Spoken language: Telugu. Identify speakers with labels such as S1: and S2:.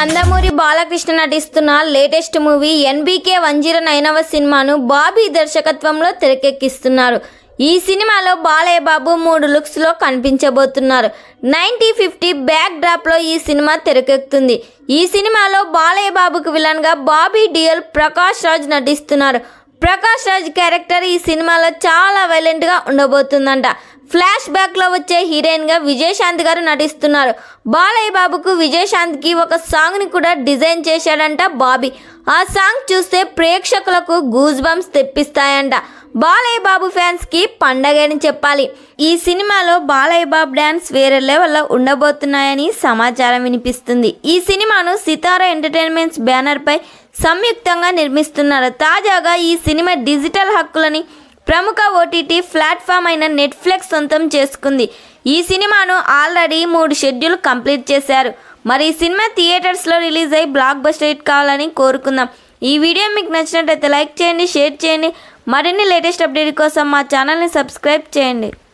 S1: నందమూరి బాలకృష్ణ నటిస్తున్న latest movie NBK one zero నైనవ సినిమాను బాబీ దర్శకత్వంలో తెరకెక్కిస్తున్నారు ఈ సినిమాలో బాలయ్య బాబు మూడు లుక్స్ లో కనిపించబోతున్నారు నైన్టీ ఫిఫ్టీ బ్యాక్ డ్రాప్ లో ఈ సినిమా తెరకెక్కుతుంది ఈ సినిమాలో బాలయ్య బాబుకు విలన్ గా బాబీ డియల్ ప్రకాష్ రాజ్ నటిస్తున్నారు ప్రకాష్ రాజ్ క్యారెక్టర్ ఈ సినిమాలో చాలా వైలెంట్ గా ఉండబోతుందంట ఫ్లాష్ బ్యాక్ లో వచ్చే హీరోయిన్ గా విజయశాంత్ గారు నటిస్తున్నారు బాలయ్య బాబుకు విజయశాంత్ కి ఒక సాంగ్ ని కూడా డిజైన్ చేశాడంట బాబీ ఆ సాంగ్ చూస్తే ప్రేక్షకులకు గూజ్ బంప్స్ తెప్పిస్తాయంట బాలయ్య బాబు ఫ్యాన్స్ కి పండగ అని చెప్పాలి ఈ సినిమాలో బాలయ్య బాబు డ్యాన్స్ వేరే లెవెల్లో ఉండబోతున్నాయని సమాచారం వినిపిస్తుంది ఈ సినిమాను సితారా ఎంటర్టైన్మెంట్స్ బ్యానర్ పై సంయుక్తంగా నిర్మిస్తున్నారు తాజాగా ఈ సినిమా డిజిటల్ హక్కులని ప్రముఖ ఓటీటీ ప్లాట్ఫామ్ అయిన నెట్ఫ్లిక్స్ సొంతం చేసుకుంది ఈ సినిమాను ఆల్రెడీ మూడు షెడ్యూల్ కంప్లీట్ చేశారు మరి ఈ సినిమా థియేటర్స్లో రిలీజ్ అయ్యి బ్లాక్ బస్టర్ హిట్ కావాలని కోరుకుందాం ఈ వీడియో మీకు నచ్చినట్లయితే లైక్ చేయండి షేర్ చేయండి మరిన్ని లేటెస్ట్ అప్డేట్ కోసం మా ఛానల్ని సబ్స్క్రైబ్ చేయండి